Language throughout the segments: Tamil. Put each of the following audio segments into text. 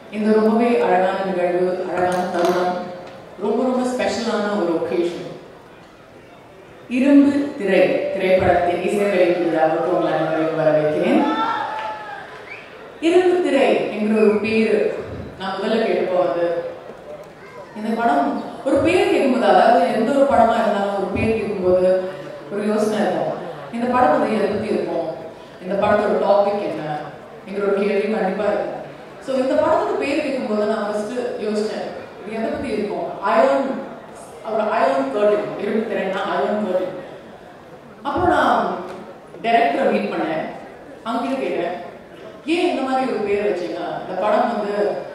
இந்த ரொம்பவே அழகான நிகழ்வு அழகான தருணம் ரொம்ப ரொம்ப ஸ்பெஷலான ஒரு ஒகேஷன் இரும்பு திரை திரைப்படத்தின் இசை வெளியீட்டு விழாவுக்கு உங்களை அனைவரையும் வரவேற்கிறேன் இரும்பு திரை என்கிற ஒரு பேரு நான் முதல்ல கேட்டப்போ வந்து இந்த படம் ஒரு பேர் கேட்கும்போது அதாவது எந்த ஒரு படமா இருந்தாலும் ஒரு பேர் கேட்கும்போது ஒரு யோசனை இருக்கும் இந்த படம் வந்து எதை பத்தி இருக்கும் இந்த படத்தோட டாபிக் என்ன என்கிற ஒரு கேள்வி கண்டிப்பா இருக்கும் ஸோ இந்த படத்துக்கு பேர் கேட்கும்போது நான் ஃபர்ஸ்ட் யோசிச்சேன் இது எதை பத்தி இருக்கும் அயோன் ஒரு அயோன் கர்டன் இரும்பு திரைன்னா அயோன் கர்டன் அப்புறம் நான் டைரக்டரை மீட் பண்ணேன் அவங்கிட்ட கேட்டேன் ஏன் இந்த மாதிரி ஒரு பேர் வச்சீங்க இந்த படம் வந்து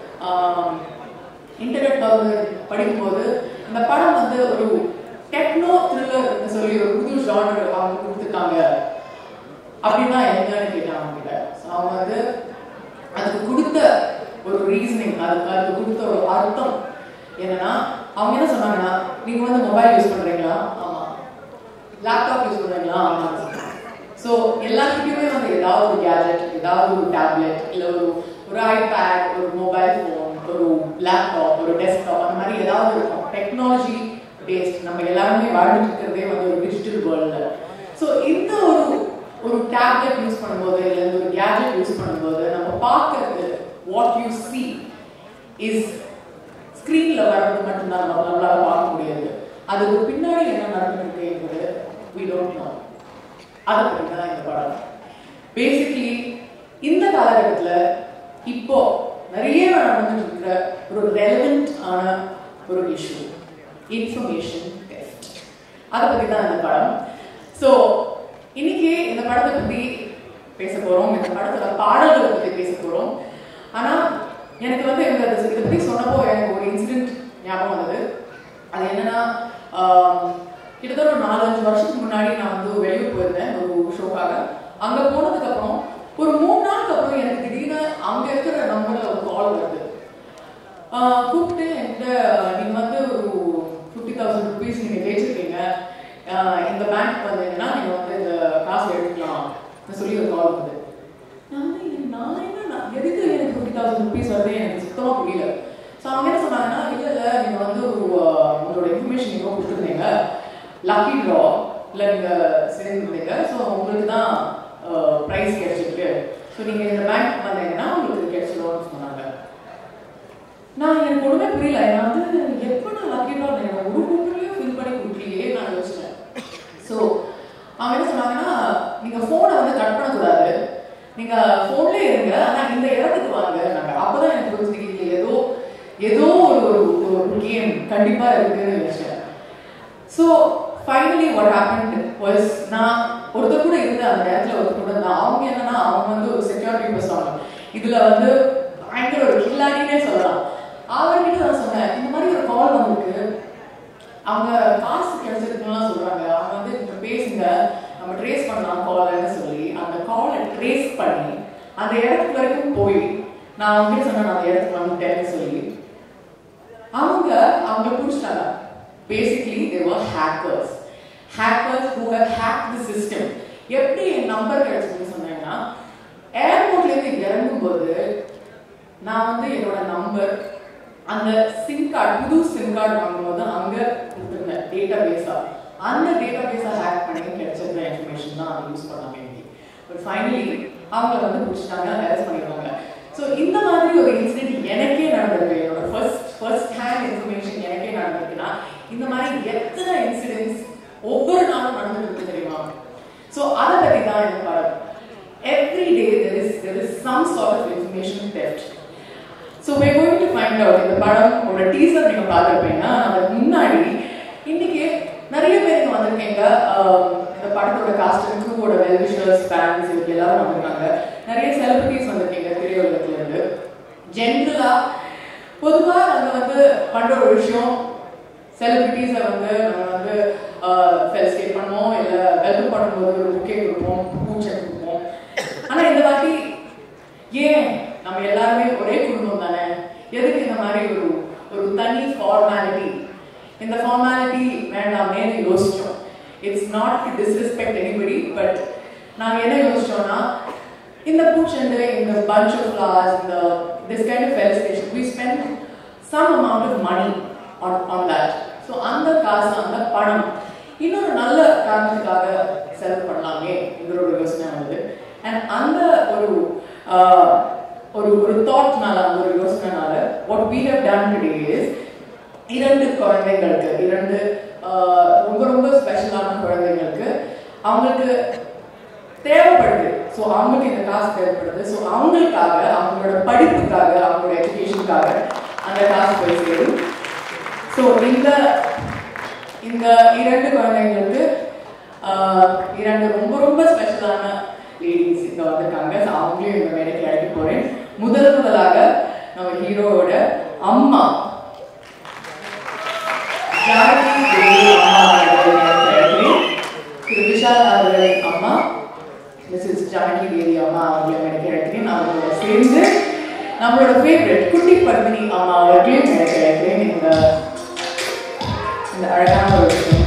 இன்டர்நெட் வந்து படிக்கும்போது இந்த படம் வந்து ஒரு டெக்னோ த்ரில்லர் சொல்லி ஒரு புது ஜானர் அவங்க கொடுத்துருக்காங்க அப்படின்னா என்னன்னு கேட்டேன் அவங்க கிட்ட ஸோ அவங்க வந்து அதுக்கு கொடுத்த ஒரு ரீசனிங் அதுக்கு அதுக்கு கொடுத்த ஒரு அர்த்தம் என்னன்னா அவங்க என்ன சொன்னாங்கன்னா நீங்க வந்து மொபைல் யூஸ் பண்றீங்களா ஆமா லேப்டாப் யூஸ் பண்றீங்களா ஆமா ஸோ எல்லாத்துக்குமே வந்து ஏதாவது ஒரு கேஜெட் ஏதாவது ஒரு டேப்லெட் இல்லை ஒரு ஒரு ஐபேட் ஒரு மொபைல் ஃபோன் ஒரு லேப்டாப் ஒரு டெஸ்க்டாப் அந்த மாதிரி ஏதாவது இருக்கும் டெக்னாலஜி பேஸ்ட் நம்ம எல்லாருமே வாழ்ந்துட்டு இருக்கிறதே வந்து ஒரு டிஜிட்டல் வேர்ல்டில் ஸோ இந்த ஒரு ஒரு டேப்லெட் யூஸ் பண்ணும்போது இல்லை ஒரு கேஜெட் யூஸ் பண்ணும்போது நம்ம பார்க்கறது வாட் யூ சி இஸ் ஸ்க்ரீனில் வர்றது மட்டும்தான் நம்ம நம்மளால பார்க்க முடியாது அதுக்கு பின்னாடி என்ன நடந்துருக்கு என்பது வி டோன்ட் நோ அதை பற்றி தான் இந்த படம் பேசிக்லி இந்த காலகட்டத்தில் இப்போ நிறைய நடந்துட்டு இருக்கிற ஒரு ரெலவெண்ட் ஆன ஒரு இஷ்யூ இன்ஃபர்மேஷன் டெஸ்ட் அதை பற்றி தான் இந்த படம் ஸோ இன்னைக்கு இந்த படத்தை பற்றி பேச போகிறோம் இந்த படத்தோட பாடல்களை பற்றி பேச போகிறோம் ஆனால் எனக்கு வந்து இந்த இதை பற்றி சொன்னப்போ எனக்கு ஒரு இன்சிடென்ட் ஞாபகம் வந்தது அது என்னன்னா கிட்டத்தட்ட ஒரு நாலஞ்சு வருஷத்துக்கு முன்னாடி நான் வந்து வெளியூர் போயிருந்தேன் ஒரு ஷோக்காக அங்கே போனதுக்கு அப்புறம் ஒரு மூணு நாளுக்கு அப்புறம் எனக்கு திடீர்னு அங்கே இருக்கிற நம்பர்ல ஒரு கால் வருது கூப்பிட்டு என்கிட்ட நீங்கள் வந்து ஒரு ஃபிஃப்டி தௌசண்ட் ருபீஸ் நீங்கள் ஜெயிச்சிருக்கீங்க இந்த பேங்க் வந்தீங்கன்னா நீங்கள் வந்து இந்த காசு எடுத்துக்கலாம் சொல்லி ஒரு கால் வருது நான் என்ன எதுக்கு எனக்கு ஃபிஃப்டி தௌசண்ட் ருபீஸ் வருது எனக்கு சுத்தமாக புரியல ஸோ அவங்க என்ன சொன்னாங்கன்னா இல்லை இல்லை நீங்கள் வந்து ஒரு உங்களோட இன்ஃபர்மேஷன் நீங்கள் கொடுத்துருந்தீங்க லக்கி ட்ரா இல்லை நீங்கள் சேர்ந்துருந்தீங்க ஸோ உங்களுக்கு தான் ப்ரைஸ் கிடைச்சிருக்கு ஸோ நீங்கள் இந்த பேங்க் வந்தீங்கன்னா உங்களுக்கு கிடைச்சிடும்னு சொன்னாங்க நான் எனக்கு ஒன்றுமே புரியல நான் வந்து எப்போ நான் லக்கி ட்ரா எனக்கு ஒரு கூப்பிட்லையும் ஃபில் பண்ணி கொடுக்கலையே நான் யோசிச்சேன் ஸோ அவங்க என்ன சொன்னாங்கன்னா நீங்கள் ஃபோனை வந்து கட் பண்ணக்கூடாது நீங்கள் ஃபோன்லேயே இருங்க ஆனால் இந்த இடத்துக்கு வாங்க நாங்கள் அப்போ தான் எனக்கு புரிஞ்சுக்கிட்டு ஏதோ ஏதோ ஒரு ஒரு கேம் கண்டிப்பாக இருக்குன்னு நினைச்சேன் so finally what happen was நான் ஒருத்தர் கூட இருந்த அந்த நேரத்தில் ஒருத்தர் கூட இருந்தான் அவங்க என்னன்னா அவங்க வந்து ஒரு செக்யூரிட்டி பர்சன் இதுல வந்து பயங்கர ஒரு கில்லாடினே சொல்லலாம் அவர்கிட்ட நான் சொன்னேன் இந்த மாதிரி ஒரு கால் வந்திருக்கு அவங்க காசு கிடைச்சிருக்குலாம் சொல்றாங்க அவங்க வந்து கொஞ்சம் பேசுங்க நம்ம ட்ரேஸ் பண்ணலாம் கால்னு சொல்லி அந்த காலை ட்ரேஸ் பண்ணி அந்த இடத்துக்கு வரைக்கும் போய் நான் அவங்க சொன்னேன் அந்த இடத்துக்கு வந்துட்டேன்னு சொல்லி அவங்க அவங்க பிடிச்சிட்டாங்க basically there hackers hackers who how hack the system எப்படி என் நம்பர் கிடைச்சதுன்னு சொன்னேன்னா ஏர்போர்ட்லேருந்து இறங்கும்போது நான் வந்து என்னோட நம்பர் அந்த சிம் கார்டு புது சிம் கார்டு வாங்கும்போது அங்கே கொடுத்துருந்தேன் டேட்டா பேஸாக அந்த டேட்டா பேஸை ஹேக் பண்ணி கிடைச்சிருந்த இன்ஃபர்மேஷன் தான் அதை யூஸ் பண்ணாங்க இன்னைக்கு பட் ஃபைனலி அவங்கள வந்து பிடிச்சிட்டாங்க அரெஸ்ட் பண்ணிடுவாங்க ஸோ இந்த மாதிரி ஒரு இன்சிடென்ட் எனக்கே நடந்திருக்கு என்னோட ஃபர்ஸ்ட் ஃபர்ஸ்ட் ஹேண்ட் இன்ஃபர்மேஷன் எனக்கே நடந்திருக்குன்னா இந்த மாதிரி எத்தனை இன்சிடென்ட்ஸ் ஒவ்வொரு நாளும் நடந்துருக்கு தெரியுமா ஸோ அதை பற்றி தான் இந்த படம் every day there is there is some sort of information test so we going to find out இந்த படம் ஒரு டீசர் நீங்கள் பார்த்துருப்பீங்கன்னா அதுக்கு முன்னாடி இன்னைக்கு நிறைய பேர் இங்கே வந்திருக்கீங்க இந்த படத்தோட காஸ்ட் க்ரூவோட வெல்விஷர்ஸ் ஃபேன்ஸ் இவங்க எல்லாரும் வந்திருக்காங்க நிறைய செலிபிரிட்டிஸ் வந்திருக்கீங்க திரையுலகத்துல இருந்து ஜென்ரலா பொதுவா நம்ம வந்து பண்ற ஒரு விஷயம் செலிபிரிட்டிஸை வந்து நம்ம வந்து ஃபெலிசிட்டேட் பண்ணுவோம் இல்லை வெல்கம் பண்ணும்போது ஒரு புக்கே கொடுப்போம் பூச்சை கொடுப்போம் ஆனால் இந்த வாட்டி ஏன் நம்ம எல்லாருமே ஒரே குடும்பம் தானே எதுக்கு இந்த மாதிரி ஒரு ஒரு தனி ஃபார்மாலிட்டி இந்த ஃபார்மாலிட்டி வேண்டாமேன்னு யோசிச்சோம் it's not to disrespect anybody but நாங்கள் என்ன யோசிச்சோம்னா இந்த பூச்செண்டு இந்த bunch of flowers இந்த this kind of felicitation we spend some amount of money on on that so அந்த காசு அந்த பணம் இன்னொரு நல்ல காரணத்துக்காக செலவு பண்ணலாமேங்கிற ஒரு யோசனை வந்தது அண்ட் அந்த ஒரு ஆஹ், ஒரு ஒரு தாட்னால அந்த ஒரு யோசனைனால what we have done today is இரண்டு குழந்தைங்களுக்கு இரண்டு ஆஹ், ரொம்ப ரொம்ப ஸ்பெஷலான குழந்தைங்களுக்கு அவங்களுக்கு தேவைப்படுது ஸோ அவங்களுக்கு இந்த காசு தேவைப்படுது ஸோ அவங்களுக்காக அவங்களோட படிப்புக்காக அவங்களோட எஜுகேஷனுக்காக அந்த காசு போய் சேரும் ஸோ இந்த இந்த இரண்டு குழந்தைங்களுக்கு ஆஹ், இரண்டு ரொம்ப ரொம்ப ஸ்பெஷலான லேடிஸ் இங்க வந்திருக்காங்க ஸோ அவங்களையும் இந்த மேடைக்கு அழைக்க போறேன் முதல் முதலாக நம்ம ஹீரோவோட அம்மா ஜானகி தேவி அம்மா அவர்களை அழைக்கிறேன். திரு விஷால் அவர்களின் அம்மா மிஸ்ஸஸ் ஜானகி தேவி அம்மா அவர்களை எனக்கு அழைக்கிறேன் அவர்களோட சேர்ந்து நம்மளோட ஃபேவரட் குட்டி பத்மினி அம்மா அவர்களையும் எனக்கு அழைக்கிறேன் இந்த இந்த அழகான ஒரு